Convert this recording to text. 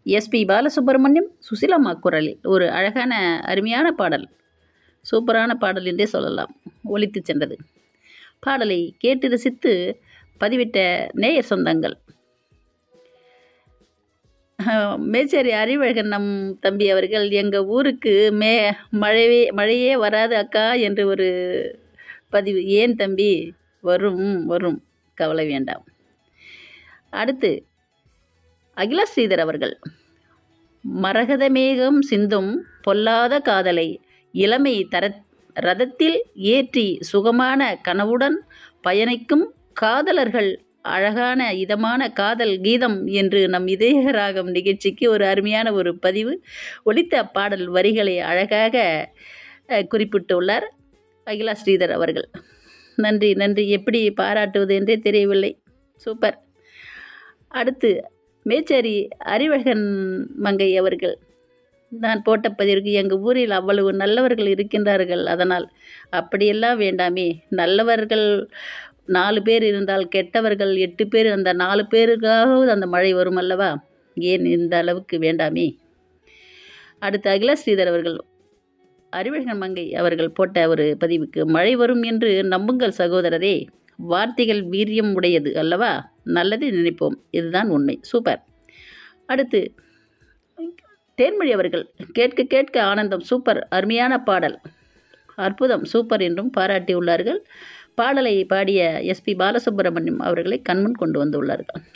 SP Balasubramaniam சுசிலம்மா குரலில் ஒரு அழகான அருமையான பாடல் சூப்பரான பாடல் என்றே சொல்லலாம் ஒலித்து சென்றது பாடலை கேட்டு ரசித்து பதிவிட்ட நேயர் சொந்தங்கள் அஹ், மேச்சேரி அறிவழகன் நம் தம்பி அவர்கள் எங்கள் ஊருக்கு மே மழையே மழையே வராது அக்கா என்று ஒரு பதிவு ஏன் தம்பி வரும் வரும் கவலை வேண்டாம் அடுத்து அகிலா ஸ்ரீதர் அவர்கள் மரகத மேகம் சிந்தும் பொல்லாத காதலை இளமை தர ரதத்தில் ஏற்றி சுகமான கனவுடன் பயணிக்கும் காதலர்கள் அழகான இதமான காதல் கீதம் என்று நம் இதய ராகம் நிகழ்ச்சிக்கு ஒரு அருமையான ஒரு பதிவு ஒலித்த பாடல் வரிகளை அழகாக அஹ், குறிப்பிட்டுள்ளார் அகிலா ஸ்ரீதர் அவர்கள் நன்றி நன்றி எப்படி பாராட்டுவது என்றே தெரியவில்லை சூப்பர் அடுத்து மேச்சேரி அறிவழகன் மங்கை அவர்கள் நான் போட்ட பதிவிற்கு எங்கள் ஊரில் அவ்வளவு நல்லவர்கள் இருக்கின்றார்கள் அதனால் அப்படியெல்லாம் வேண்டாமே நல்லவர்கள் நாலு பேர் இருந்தால் கெட்டவர்கள் எட்டு பேர் அந்த நாலு பேருக்காவது அந்த மழை வரும் அல்லவா ஏன் இந்த அளவுக்கு வேண்டாமே அடுத்து அகில ஸ்ரீதர் அவர்கள் அறிவழகன் மங்கை அவர்கள் போட்ட ஒரு பதிவுக்கு மழை வரும் என்று நம்புங்கள் சகோதரரே வார்த்தைகள் வீரியம் உடையது அல்லவா நல்லதை நினைப்போம் இதுதான் உண்மை சூப்பர் அடுத்து தேன்மொழி அவர்கள் கேட்க கேட்க ஆனந்தம் சூப்பர் அருமையான பாடல் அற்புதம் சூப்பர் என்றும் பாராட்டியுள்ளார்கள் பாடலை பாடிய எஸ்பி பாலசுப்ரமணியம் அவர்களை கண்முன் கொண்டு வந்துள்ளார்கள்